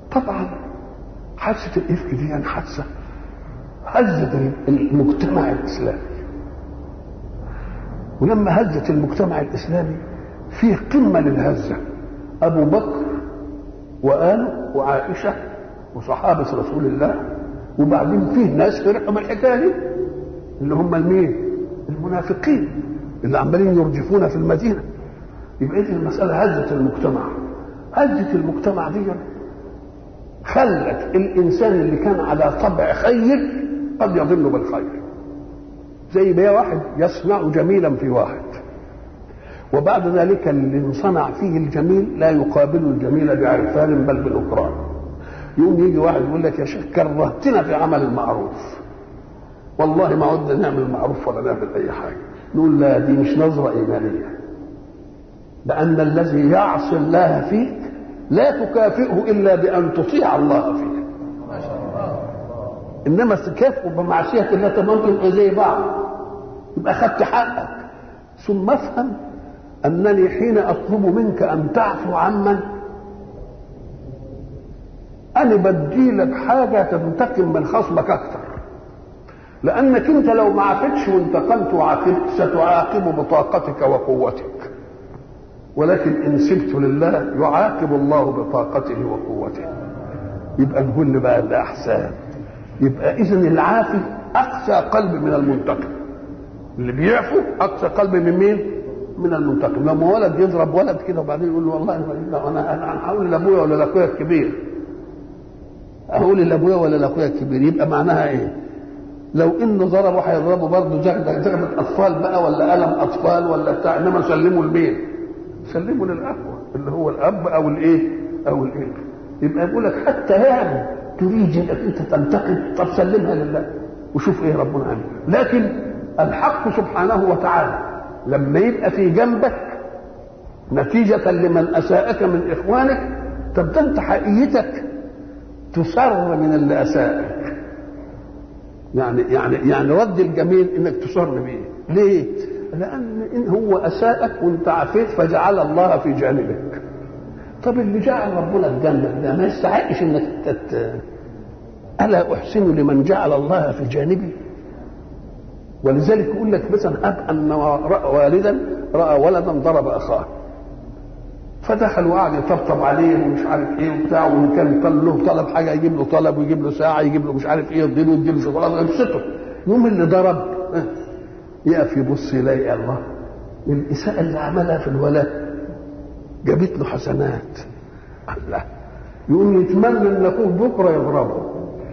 طبعا حادثه الافك دي يعني حادثه هزت المجتمع الاسلامي ولما هزت المجتمع الاسلامي فيه قمه للهزه ابو بكر وآله وعائشه وصحابه رسول الله وبعدين فيه ناس فرحوا بالحكايه دي اللي هم المين؟ المنافقين اللي عمالين يرجفون في المدينه يبقى اذا المساله هزت المجتمع هزت المجتمع دي خلت الانسان اللي كان على طبع خير قد يضل بالخير زي ما واحد يصنع جميلا في واحد وبعد ذلك اللي صنع فيه الجميل لا يقابل الجميل بعرفان بل بالاكرام يقوم يجي واحد يقول لك يا شيخ كرهتنا في عمل المعروف والله ما عدنا نعمل معروف ولا نعمل اي حاجه نقول لا دي مش نظره ايمانيه لان الذي يعصي الله فيك لا تكافئه الا بان تطيع الله فيه انما تكافئه بمعصيه الله طب ممكن زي بعض يبقى اخذت حقك ثم افهم انني حين اطلب منك ان تعفو عمن انا بدي لك حاجه تنتقم من خصمك اكثر لانك انت لو ما عاقبتش وانتقمت وعاقبت ستعاقب بطاقتك وقوتك ولكن ان سبت لله يعاقب الله بطاقته وقوته يبقى نقول بقى الاحسان يبقى اذا العافي اقسى قلب من المنتقم اللي بيعفو اقسى قلب من مين من المنتقم لما ولد يضرب ولد كده وبعدين يقول له والله انا انا هقول لابويا ولا لاخويا الكبير اقول لابويا ولا لاخويا الكبير يبقى معناها ايه لو انه ضربه هيضربه برضه زغبة اطفال بقى ولا قلم اطفال ولا بتاع انما سلموا لمين؟ سلموا للاقوى اللي هو الاب او الايه؟ او الابن يبقى يقول لك حتى يعني تريد انك انت تنتقم طب سلمها لله وشوف ايه ربنا عامل لكن الحق سبحانه وتعالى لما يبقى في جنبك نتيجة لمن أساءك من إخوانك طب ده أنت حقيقتك تسر من اللي أساءك يعني يعني يعني رد الجميل انك تصر به ليه لان إن هو اساءك وانت عفيت فجعل الله في جانبك طب اللي جعل ربنا في جنبك ده ما يستحقش انك تت... الا احسن لمن جعل الله في جانبي ولذلك يقول لك مثلا اب ان راى والدا راى ولدا ضرب اخاه فدخل وقعد يطبطب عليه ومش عارف ايه وبتاع وان كان قال له طلب حاجه يجيب له طلب ويجيب له ساعه يجيب له مش عارف ايه يديله يديله شوكولاته يبسطه يوم اللي ضرب يقف يبص يلاقي الله الاساءه اللي عملها في الولد جابت له حسنات الله يقوم يتمنى ان اخوه بكره يضربه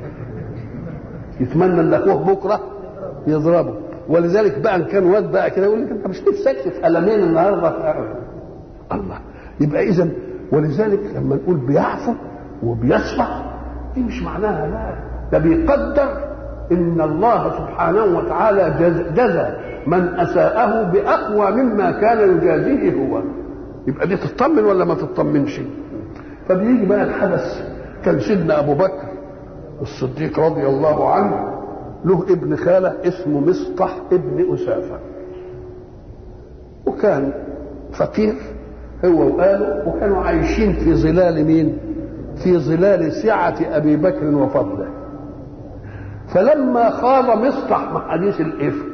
يتمنى ان اخوه بكره يضربه ولذلك بقى ان كان واد بقى كده يقول لك انت مش نفسك في المين النهارده الله يبقى اذا ولذلك لما نقول بيعفو وبيصفح دي مش معناها لا ده بيقدر ان الله سبحانه وتعالى جزى من اساءه باقوى مما كان يجازيه هو يبقى دي تطمن ولا ما تطمنش فبيجي بقى الحدث كان سيدنا ابو بكر الصديق رضي الله عنه له ابن خاله اسمه مصطح ابن اسافه وكان فقير هو وقاله وكانوا عايشين في ظلال مين في ظلال سعة أبي بكر وفضله فلما خاض مصطح مع حديث الإفك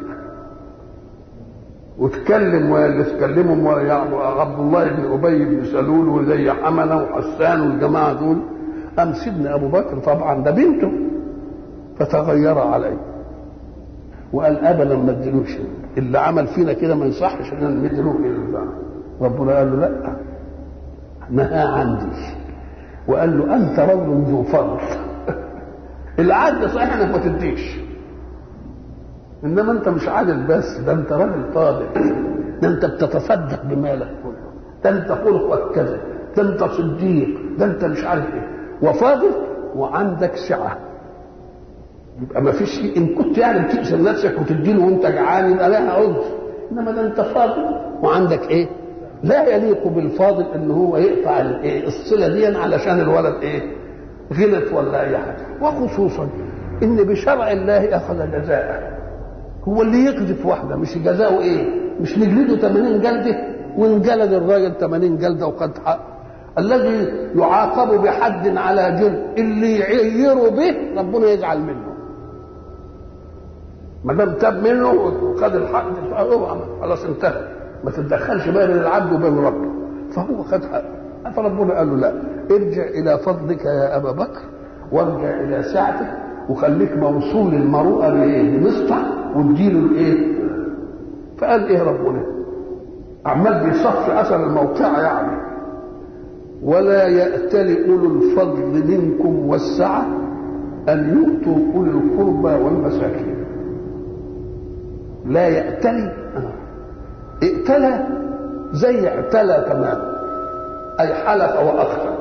وتكلم واللي تكلمهم عبد الله بن أبي بن سلول وزي حملة وحسان والجماعة دول قام سيدنا أبو بكر طبعا ده بنته فتغير عليه وقال أبدا ما ادلوش اللي عمل فينا كده ما يصحش ان ندلوه إلى ربنا قال له لا نهى عندي وقال له انت رجل ذو فضل العدل صحيح انك ما تديش انما انت مش عادل بس ده انت راجل فاضل ده انت بتتصدق بمالك كله ده انت خلقك كذا ده انت صديق ده انت مش عارف ايه وفاضل وعندك سعه يبقى ما فيش ان كنت يعني بتقسم نفسك وتديله وانت جعان يبقى لها عذر انما ده انت فاضل وعندك ايه لا يليق بالفاضل ان هو يقطع الايه الصله دي علشان الولد ايه غلط ولا اي حاجه وخصوصا ان بشرع الله اخذ جزاءه هو اللي يقذف واحده مش جزاؤه ايه مش نجلده 80 جلده وانجلد الراجل 80 جلده وخد حق الذي يعاقب بحد على جرم اللي يعيره به ربنا يزعل منه ما دام تاب منه وخد الحق خلاص انتهى ما تتدخلش بين العبد وبين ربه فهو خد حقه فربنا قال له لا ارجع الى فضلك يا ابا بكر وارجع الى سعتك وخليك موصول المروءه لايه؟ لمصطع واديله الايه؟ فقال ايه ربنا؟ عمال بيصفي اثر الموقعه يعني ولا يأتل أولو الفضل منكم والسعة أن يؤتوا أولي القربى والمساكين لا يأتل ائتلى زي اعتلى تمام أي حلف وأخفى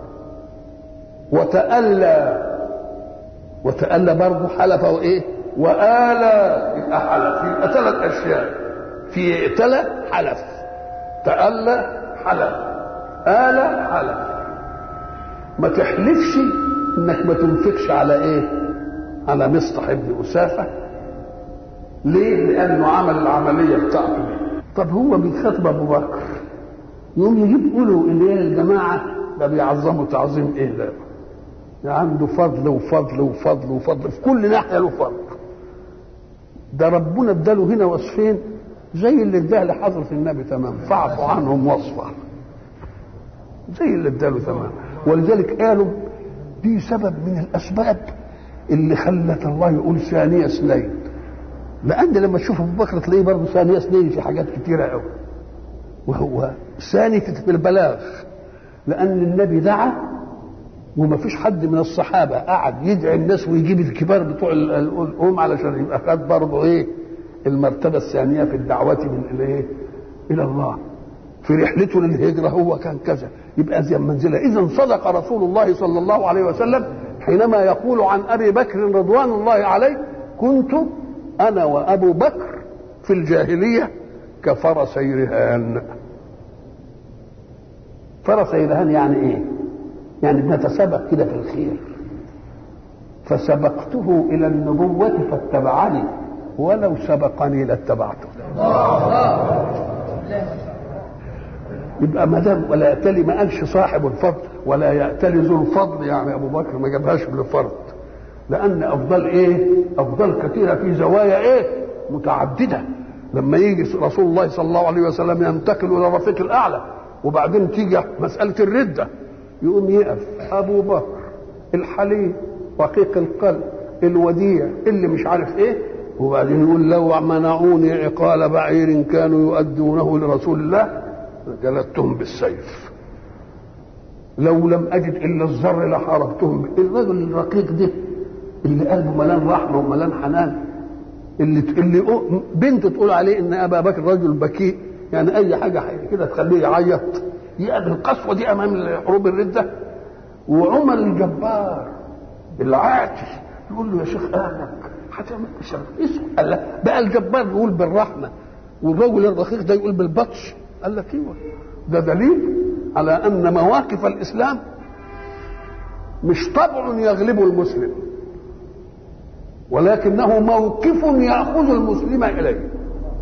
وتألى وتألى برضه حلف وإيه وآلى يبقى حلف يبقى ثلاث أشياء في ائتلى حلف تألى حلف آلة حلف ما تحلفش انك ما تنفقش على ايه على مصطح ابن أسافة ليه لأنه عمل العملية بتاعته دي طب هو بيخاطب أبو بكر يقوم يجيب قولوا اللي هي الجماعة ده بيعظموا تعظيم ايه ده عنده فضل وفضل وفضل وفضل في كل ناحية له فضل ده ربنا اداله هنا وصفين زي اللي اداه لحضرة النبي تمام فاعفوا عنهم وصفه زي اللي اداله تمام ولذلك قالوا دي سبب من الاسباب اللي خلت الله يقول ثانية اثنين لان لما تشوف ابو بكر تلاقيه برضه ثانية اثنين في حاجات كتيرة قوي وهو ثاني في البلاغ لان النبي دعا وما فيش حد من الصحابه قعد يدعي الناس ويجيب الكبار بتوع الام علشان يبقى خد برضه ايه المرتبه الثانيه في الدعوه من الايه الى الله في رحلته للهجرة هو كان كذا يبقى زي منزلة إذا صدق رسول الله صلى الله عليه وسلم حينما يقول عن أبي بكر رضوان الله عليه كنت أنا وأبو بكر في الجاهلية كفرسي رهان فرسي رهان يعني إيه يعني بنتسابق كده في الخير فسبقته إلى النبوة فاتبعني ولو سبقني لاتبعته يبقى ما دام ولا يأتلي ما قالش صاحب الفضل ولا يأتلي ذو الفضل يعني ابو بكر ما جابهاش بالفرض لان افضل ايه افضل كثيره في زوايا ايه متعدده لما يجي رسول الله صلى الله عليه وسلم ينتقل الى الرفيق الاعلى وبعدين تيجي مساله الرده يقوم يقف ابو بكر الحليم رقيق القلب الوديع اللي مش عارف ايه وبعدين يقول لو منعوني عقال بعير كانوا يؤدونه لرسول الله جلدتهم بالسيف لو لم اجد الا الذر لحاربتهم الرجل الرقيق ده اللي قلبه ملان رحمه وملان حنان اللي اللي بنت تقول عليه ان ابا بكر رجل بكيء يعني اي حاجه كده تخليه يعيط يقابل القسوه دي امام حروب الرده وعمر الجبار العاتي يقول له يا شيخ اهلك هتعمل الشر اسكت قال لا بقى الجبار يقول بالرحمه والرجل الرقيق ده يقول بالبطش قال لك ايوه ده دليل على ان مواقف الاسلام مش طبع يغلب المسلم ولكنه موقف ياخذ المسلم اليه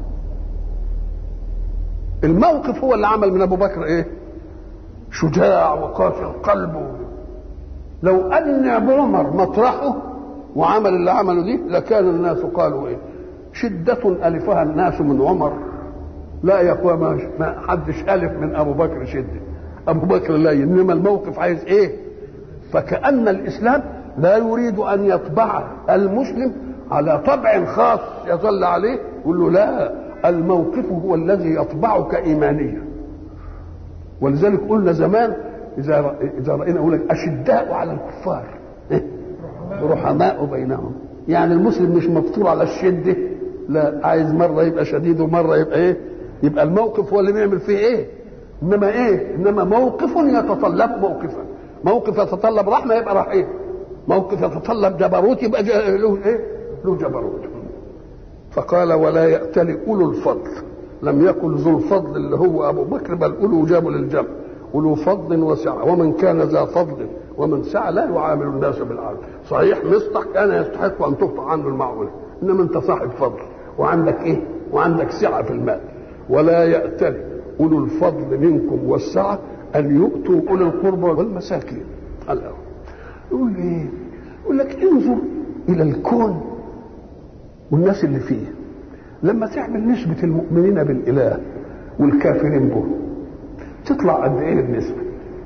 الموقف هو اللي عمل من ابو بكر ايه شجاع وقاسي القلب لو ان عمر مطرحه وعمل اللي عمله دي لكان الناس قالوا ايه شدة ألفها الناس من عمر لا يا اخويا ما حدش ألف من أبو بكر شدة أبو بكر لا إنما الموقف عايز إيه فكأن الإسلام لا يريد أن يطبع المسلم على طبع خاص يظل عليه يقول له لا الموقف هو الذي يطبعك إيمانيا ولذلك قلنا زمان إذا إذا رأينا أقول لك أشداء على الكفار رحماء بينهم يعني المسلم مش مفطور على الشدة لا عايز مرة يبقى شديد ومرة يبقى إيه يبقى الموقف هو اللي نعمل فيه إيه إنما إيه إنما موقف يتطلب موقفا موقف يتطلب رحمة يبقى رحيم موقف يتطلب جبروت يبقى له إيه له جبروت فقال ولا يأتل أولو الفضل لم يكن ذو الفضل اللي هو أبو بكر بل أولو جابوا للجمع أولو فضل وسعة ومن كان ذا فضل ومن سعى لا يعامل الناس بالعدل صحيح مصطح كان يستحق أن تقطع عنه المعونة إنما أنت صاحب فضل وعندك إيه وعندك سعة في المال ولا يأتل أولو الفضل منكم والسعة ان يؤتوا اولي القربى والمساكين الأول. يقول ايه يقول لك انظر الى الكون والناس اللي فيه لما تعمل نسبة المؤمنين بالإله والكافرين به تطلع قد ايه النسبة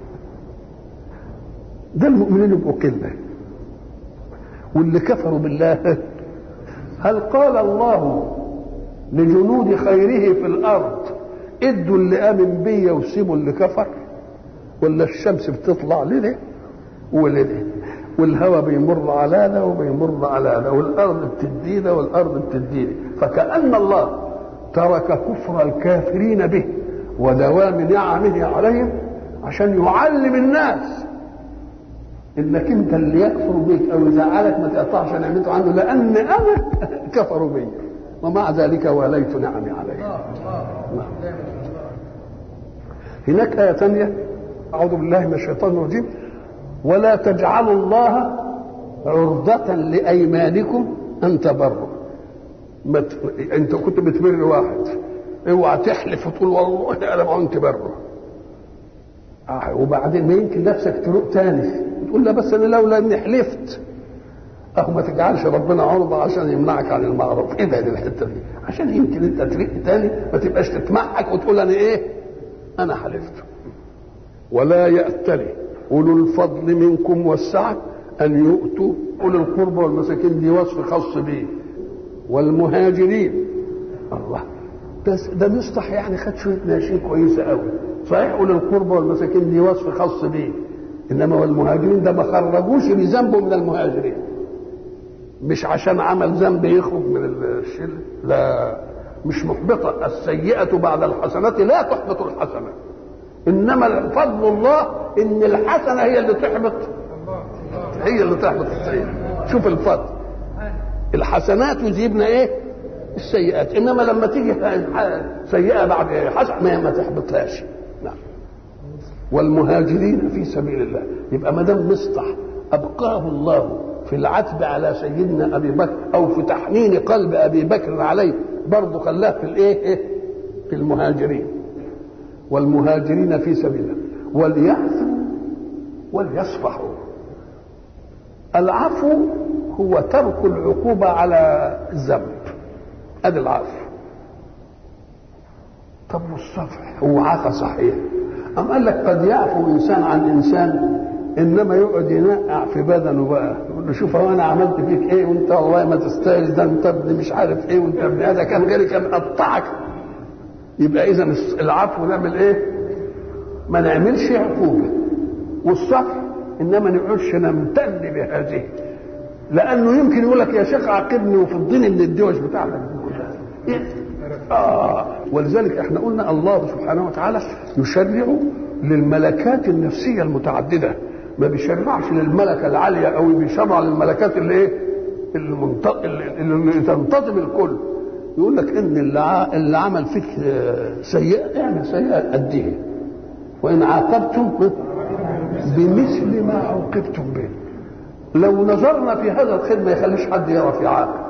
ده المؤمنين يبقوا قلة واللي كفروا بالله هل قال الله لجنود خيره في الأرض ادوا اللي آمن بيا وسيبوا اللي كفر ولا الشمس بتطلع لده ولده والهواء بيمر على ده وبيمر على ده والارض بتدي ده والارض بتدي ده فكأن الله ترك كفر الكافرين به ودوام نعمه عليهم عشان يعلم الناس انك انت اللي يكفر بك او يزعلك ما تقطعش نعمته عنه لان انا كفروا بي ومع ذلك وليت نعمي عليهم هناك آية ثانية أعوذ بالله من الشيطان الرجيم ولا تجعلوا الله عرضة لأيمانكم أن تبروا مت... أنت كنت بتبر واحد اوعى تحلف وتقول والله أنا ما كنت بره آه وبعدين ما يمكن نفسك تروق تاني تقول لا بس أنا لولا إني حلفت أهو ما تجعلش ربنا عرضة عشان يمنعك عن المعروف ابعد الحتة دي عشان يمكن أنت تريق تاني ما تبقاش تتمحك وتقول أنا إيه أنا حلفت ولا يأتلي أولو الفضل منكم والسعة أن يؤتوا أولي القربى والمساكين دي وصف خاص به والمهاجرين الله بس ده مصطح يعني خد شوية ناشئين كويسة قوي صحيح أولي القربى والمساكين دي وصف خاص به إنما والمهاجرين ده ما خرجوش بذنبه من المهاجرين مش عشان عمل ذنب يخرج من الشله لا مش محبطة السيئة بعد الحسنة لا تحبط الحسنة انما فضل الله ان الحسنه هي اللي تحبط هي اللي تحبط السيئه شوف الفضل الحسنات يذهبن ايه السيئات انما لما تيجي سيئه بعد حسنه ما, ما تحبطهاش نعم والمهاجرين في سبيل الله يبقى ما دام مصطح ابقاه الله في العتب على سيدنا ابي بكر او في تحنين قلب ابي بكر عليه برضه خلاه في الايه في المهاجرين والمهاجرين في سبيل الله وليعفوا وليصفحوا العفو هو ترك العقوبة على الذنب ادي العفو طب والصفح هو عفى صحيح أم قال لك قد يعفو إنسان عن إنسان إنما يقعد ينقع في بدنه بقى يقول له شوف هو أنا عملت فيك إيه وأنت والله ما تستاهل ده أنت ابن مش عارف إيه وأنت ابن هذا كان غيري كان قطعك يبقى إذا العفو نعمل إيه؟ ما نعملش عقوبة والصفح إنما ما نقعدش نمتن بهذه لأنه يمكن يقول لك يا شيخ عاقبني وفضني من الدوش بتاعتك إيه؟ آه ولذلك احنا قلنا الله سبحانه وتعالى يشرع للملكات النفسية المتعددة ما بيشرعش للملكة العالية أو بيشرع للملكات اللي ايه المنط... اللي تنتظم الكل يقول لك ان اللي, ع... اللي عمل فيك سيئة اعمل سيئة قديه وإن عاقبتم بمثل ما عوقبتم به لو نظرنا في هذا الخير ما يخليش حد يعرف يعاقب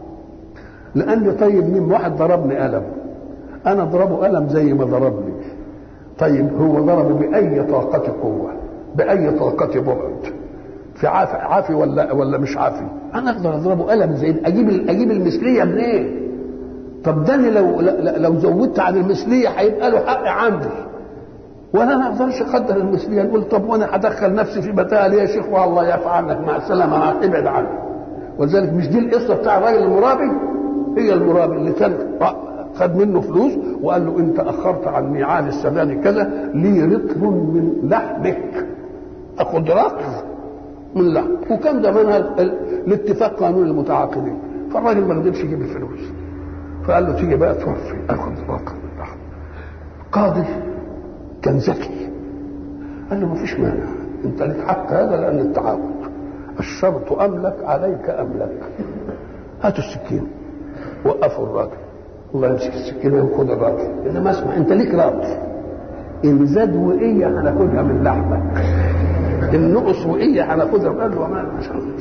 لان طيب مين واحد ضربني قلم انا اضربه قلم زي ما ضربني طيب هو ضربه باي طاقه قوه باي طاقه بعد في عافي عافي ولا ولا مش عافي انا اقدر اضربه قلم زي اجيب اجيب المثليه منين إيه؟ طب ده لو لو زودت عن المثليه هيبقى له حق عندي وانا ما اقدرش اقدر المثليه نقول طب وانا هدخل نفسي في متاهه ليه يا شيخ والله يعفى عنك مع السلامه ابعد عني ولذلك مش دي القصه بتاع الراجل المرابي هي المرابي اللي كان خد منه فلوس وقال له انت اخرت عن ميعاد السداد كذا لي رطل من لحمك اخد رطل من لحم وكان زمانها الاتفاق قانون المتعاقدين فالراجل ما قدرش يجيب الفلوس فقال له تيجي بقى توفي اخد رطل من لحم قاضي كان ذكي قال له ما فيش مانع انت لك حق هذا لان التعاقد الشرط املك عليك املك هاتوا السكين وقفوا الراجل الله يمسك السكينه وخد الراجل انما اسمع انت ليك رد ان زاد وقيه هناخدها من لحمك ان نقص وقيه هناخدها قال له ما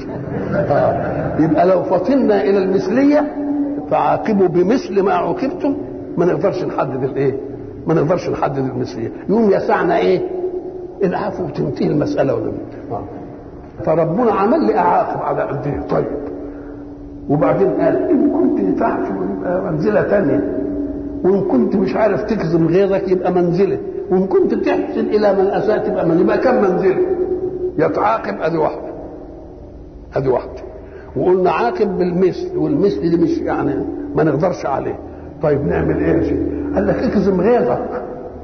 آه. يبقى لو فطنا الى المثليه فعاقبوا بمثل ما عوقبتم ما نقدرش نحدد الايه ما نقدرش نحدد المثليه يوم يسعنا ايه العفو وتنتهي المساله ولا آه. فربنا عمل لي اعاقب على قد ايه طيب وبعدين قال ان كنت تعفو يبقى منزله ثانيه وان كنت مش عارف تكظم غيرك يبقى منزله وان كنت تحسن الى من اساء تبقى من يبقى كم منزله يتعاقب ادي واحده ادي واحده وقلنا عاقب بالمثل والمثل دي مش يعني ما نقدرش عليه طيب نعمل ايه يا شيخ قال لك اكظم غيظك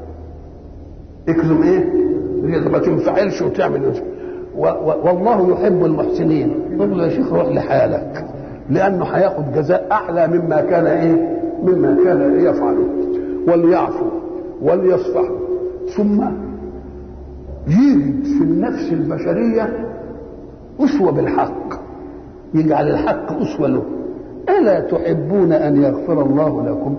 اكظم ايه غيظك ما تنفعلش وتعمل إيه؟ و و والله يحب المحسنين يقول له يا شيخ روح لحالك لانه هياخد جزاء اعلى مما كان ايه مما كان يفعله وليعفو وليصفحوا ثم يجد في النفس البشريه اسوه بالحق يجعل الحق اسوه له الا تحبون ان يغفر الله لكم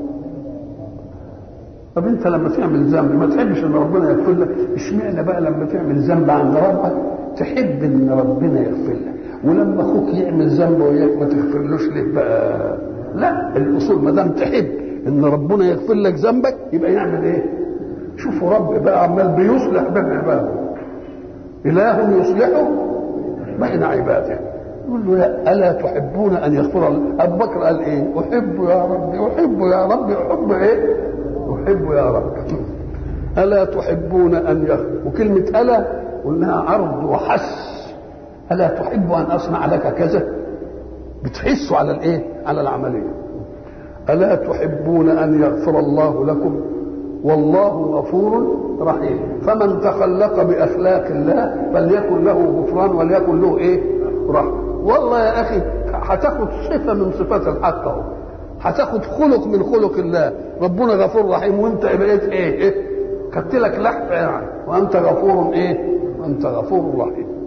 طب انت لما تعمل ذنب ما تحبش ان ربنا يغفر لك اشمعنى بقى لما تعمل ذنب عند ربك تحب ان ربنا يغفر لك ولما اخوك يعمل ذنب وياك ما تغفرلوش ليه بقى لا الاصول ما دام تحب ان ربنا يغفر لك ذنبك يبقى يعمل ايه شوفوا رب بقى عمال بيصلح بين عباده اله يصلحه بين عباده يقول له لا الا تحبون ان يغفر الله ابو بكر قال ايه احب يا ربي احب يا ربي احب ايه احب يا رب الا تحبون ان يغفر وكلمه الا قلناها عرض وحس الا تحب ان اصنع لك كذا بتحسوا على الايه على العمليه الا تحبون ان يغفر الله لكم والله غفور رحيم فمن تخلق باخلاق الله فليكن له غفران وليكن له ايه رحمه والله يا اخي هتاخد صفه من صفات الحق اهو هتاخد خلق من خلق الله ربنا غفور رحيم وانت بقيت ايه ايه خدت لك لحظه يعني وانت غفور ايه وانت غفور رحيم